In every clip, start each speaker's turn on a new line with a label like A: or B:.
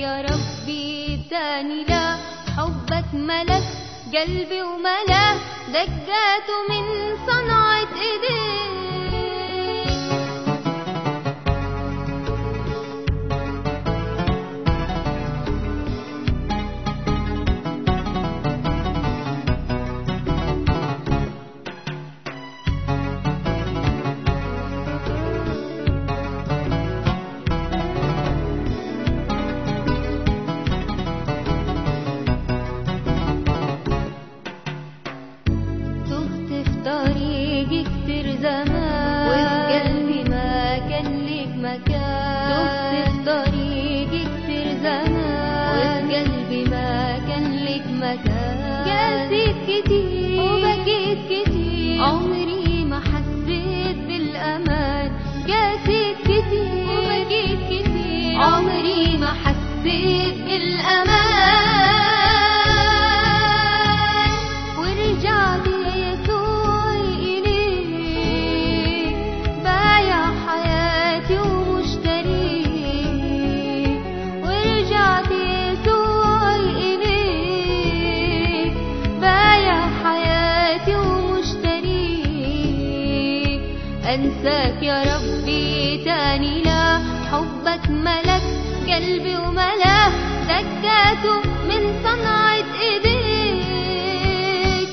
A: يا ربي تاني لا حبك ملك قلبي وملا دقاته من صنعة ايديك تهت في طريقي كتير زمان وفي قلبي ما كان ليك مكان تهت في طريقي كتير زمان وفي قلبي ما كان ليك مكان قاسيت كتير وبكيت كتير عمري ما حسيت بالأمان قاسيت كتير وبكيت كتير عمري ما حسيت بالأمان ورجعت يا يسوع إليك بايع حياتي ومشتريك ورجعت يا يسوع إليك بايع حياتي ومشتريك أنساك يا ربي تاني لا حبك ملك قلبي وملا دكاته من صنعة إيديك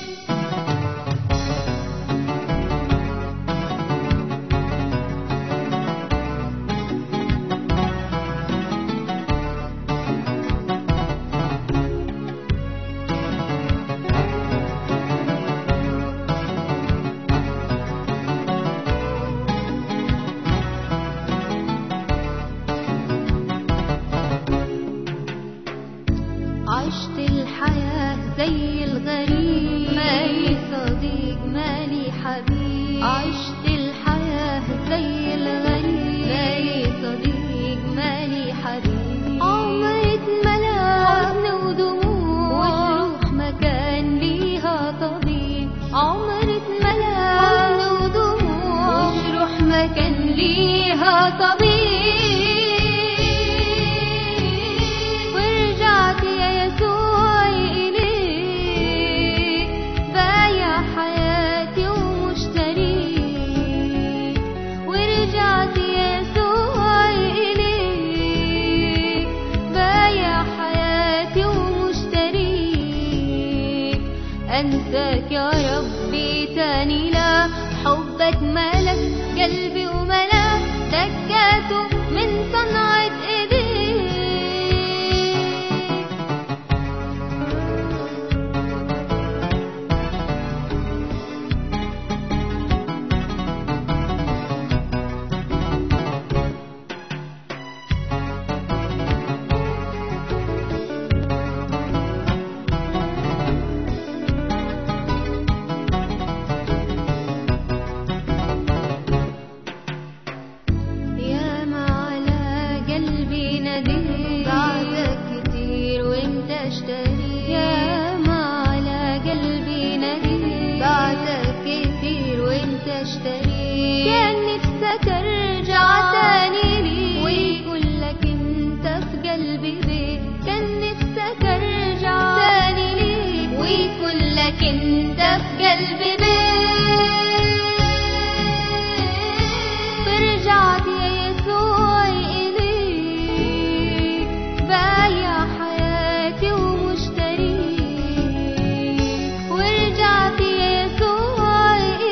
A: عشت الحياة زي الغريب مالي صديق مالي حبيب عشت الحياة زي الغريب مالي صديق مالي حبيب عمري اتملا حزن ودموع وجروح ما كان ليها طبيب عمري اتملا حزن ودموع وجروح ما كان ليها طبيب ورجعت يا يسوع إليك بايع حياتي ومشتريك ورجعت يا يسوع إليك بايع حياتي ومشتريك أنساك يا ربي تاني لا حبك ملك قلبي وملا دكاته من صنعة إيديك يا ما على قلبي ندير بعدك كتير وانت اشتري يا ما على قلبي ندير بعدك كتير وانت اشتري كان نفسك ارجع تاني لي ويقول لك انت في قلبي بيت كان نفسك ارجع تاني لي ويقول لك انت في قلبي بيت فرجعت يا يسوع إليك بايع حياتي ومشتريك ورجعت يا يسوع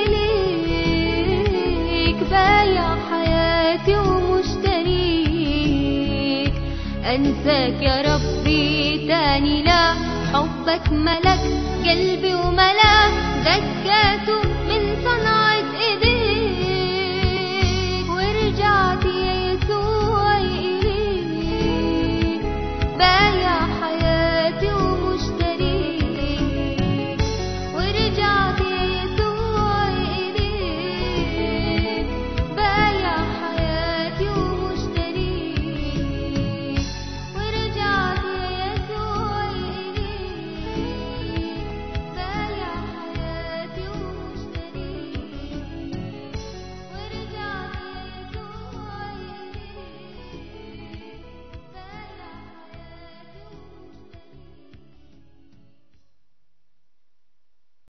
A: إليك بايع حياتي ومشتريك أنساك يا ربي تاني لا حبك ملك قلبي وملا دكاته من صنع